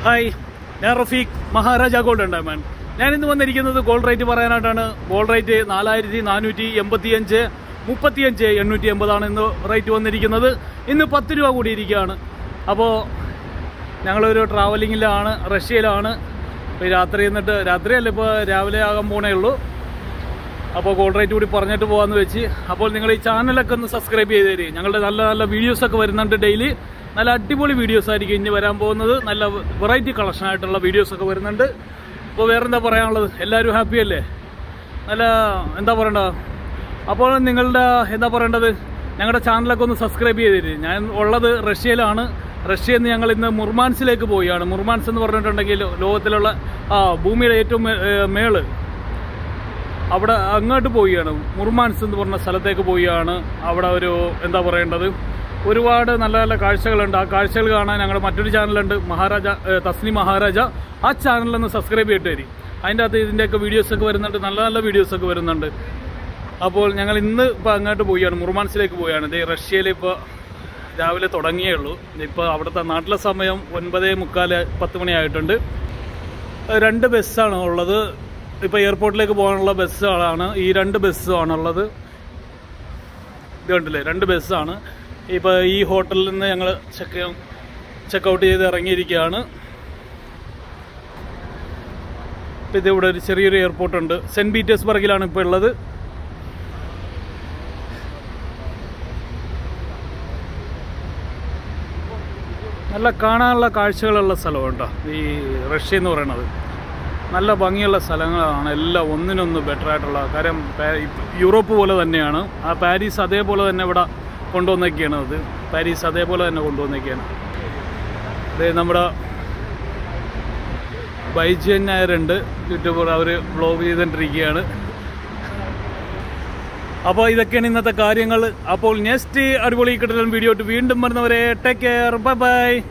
hi ഞാൻ Rafeeq Maharaja gold diamond ഞാൻ ഇന്ന് വന്നിരിക്കുന്നത് ഗോൾഡ് റേറ്റ് പറയാനായിട്ടാണ് ഗോൾഡ് റേറ്റ് നാലായിരത്തി നാനൂറ്റി എൺപത്തിയഞ്ച് മുപ്പത്തിയഞ്ച് എണ്ണൂറ്റി എൺപതാണ് ഇന്ന് റേറ്റ് വന്നിരിക്കുന്നത് ഇന്ന് പത്ത് രൂപ കൂടിയിരിക്കുകയാണ് അപ്പോൾ ഞങ്ങളൊരു ട്രാവലിങ്ങിലാണ് റഷ്യയിലാണ് ഇപ്പോൾ രാത്രി എന്നിട്ട് രാത്രിയല്ല ഇപ്പോൾ രാവിലെ ആകാൻ പോണേ ഉള്ളൂ അപ്പോൾ ഗോൾഡ് റേറ്റ് കൂടി പറഞ്ഞിട്ട് പോകാമെന്ന് വെച്ച് അപ്പോൾ നിങ്ങൾ ഈ ചാനലൊക്കെ ഒന്ന് സബ്സ്ക്രൈബ് ചെയ്ത് തരും ഞങ്ങളുടെ നല്ല നല്ല വീഡിയോസൊക്കെ വരുന്നുണ്ട് ഡെയിലി നല്ല അടിപൊളി വീഡിയോസ് ആയിരിക്കും ഇനി വരാൻ പോകുന്നത് നല്ല വെറൈറ്റി കളക്ഷൻ ആയിട്ടുള്ള വീഡിയോസൊക്കെ വരുന്നുണ്ട് അപ്പോൾ വേറെന്താ പറയാനുള്ളത് എല്ലാവരും ഹാപ്പി അല്ലേ നല്ല എന്താ പറയണ്ട അപ്പോൾ നിങ്ങളുടെ എന്താ പറയേണ്ടത് ഞങ്ങളുടെ ചാനലൊക്കെ ഒന്ന് സബ്സ്ക്രൈബ് ചെയ്ത് തരും ഞാൻ ഉള്ളത് റഷ്യയിലാണ് റഷ്യയിൽ നിന്ന് ഞങ്ങൾ ഇന്ന് മുർമാൻസിലേക്ക് പോവുകയാണ് മുർമാൻസ് എന്ന് പറഞ്ഞിട്ടുണ്ടെങ്കിൽ ലോകത്തിലുള്ള ആ ഭൂമിയുടെ ഏറ്റവും മേ- ഏ, മേള് അവിടെ അങ്ങോട്ട് പോവുകയാണ് മുർമാൻസ് എന്ന് പറഞ്ഞ സ്ഥലത്തേക്ക് പോവുകയാണ് അവിടെ ഒരു എന്താ പറയേണ്ടത് ഒരുപാട് നല്ല നല്ല കാഴ്ചകളുണ്ട് ആ കാഴ്ചകൾ കാണാൻ ഞങ്ങളുടെ മറ്റൊരു ചാനലുണ്ട് മഹാരാജ ഏ, തസ്നി മഹാരാജ ആ ചാനലൊന്ന് സബ്സ്ക്രൈബ് ചെയ്തിട്ട് തരും അതിൻ്റെ അകത്ത് ഇതിൻ്റെയൊക്കെ വീഡിയോസൊക്കെ വരുന്നുണ്ട് നല്ല നല്ല വീഡിയോസൊക്കെ വരുന്നുണ്ട് അപ്പോൾ ഞങ്ങൾ ഇന്ന് ഇപ്പോൾ അങ്ങോട്ട് പോവുകയാണ് മുർമാൻസിലേക്ക് പോവുകയാണ് ഇത് റഷ്യയിൽ ഇപ്പോൾ രാവിലെ തുടങ്ങിയേ ഉള്ളൂ ഇപ്പോൾ അവിടുത്തെ നാട്ടിലെ സമയം ഒൻപതേ മുക്കാല് പത്ത് മണിയായിട്ടുണ്ട് രണ്ട് ബസ്സാണ് ഉള്ളത് ഇപ്പോൾ എയർപോർട്ടിലേക്ക് പോകാനുള്ള ബസ്സുകളാണ് ഈ രണ്ട് ബസ്സുമാണുള്ളത് ഇത് കണ്ടില്ലേ രണ്ട് ബസ്സാണ് ഇപ്പോൾ ഈ ഹോട്ടലിൽ നിന്ന് ഞങ്ങൾ ചെക്ക് ചെക്കൗട്ട് ചെയ്ത് ഇറങ്ങിയിരിക്കുകയാണ് ഇപ്പം ഇത് ഇവിടെ ഒരു ചെറിയൊരു എയർപോർട്ടുണ്ട് സെൻറ്റ് പീറ്റേഴ്സ്ബർഗിലാണ് ഇപ്പോൾ ഉള്ളത് നല്ല കാണാനുള്ള കാഴ്ചകളുള്ള സ്ഥലമാണ് കേട്ടോ ഈ റഷ്യ എന്ന് പറയുന്നത് നല്ല ഭംഗിയുള്ള സ്ഥലങ്ങളാണ് എല്ലാം ഒന്നിനൊന്ന് ബെറ്റർ ആയിട്ടുള്ള കാര്യം പാ- ഇപ്പ- യൂറോപ്പ് പോലെ തന്നെയാണ് ആ പാരീസ് അതേപോലെ തന്നെ ഇവിടെ കൊണ്ടുവന്നൊക്കെയാണ് അത് പാരീസ് അതേപോലെ തന്നെ കൊണ്ടുവന്നൊക്കെയാണ് ഇത് നമ്മുടെ ബൈജൻ നായരുണ്ട് യൂട്യൂബർ അവർ വ്ളോഗ് ചെയ്തുകൊണ്ടിരിക്കുകയാണ് അപ്പോൾ ഇതൊക്കെയാണ് ഇന്നത്തെ കാര്യങ്ങൾ അപ്പോൾ നെക്സ്റ്റ് അടിപൊളി കിട്ടുന്ന വീഡിയോ വീണ്ടും വരുന്നവരെ ടേക്ക് കെയർ ബൈ ബൈ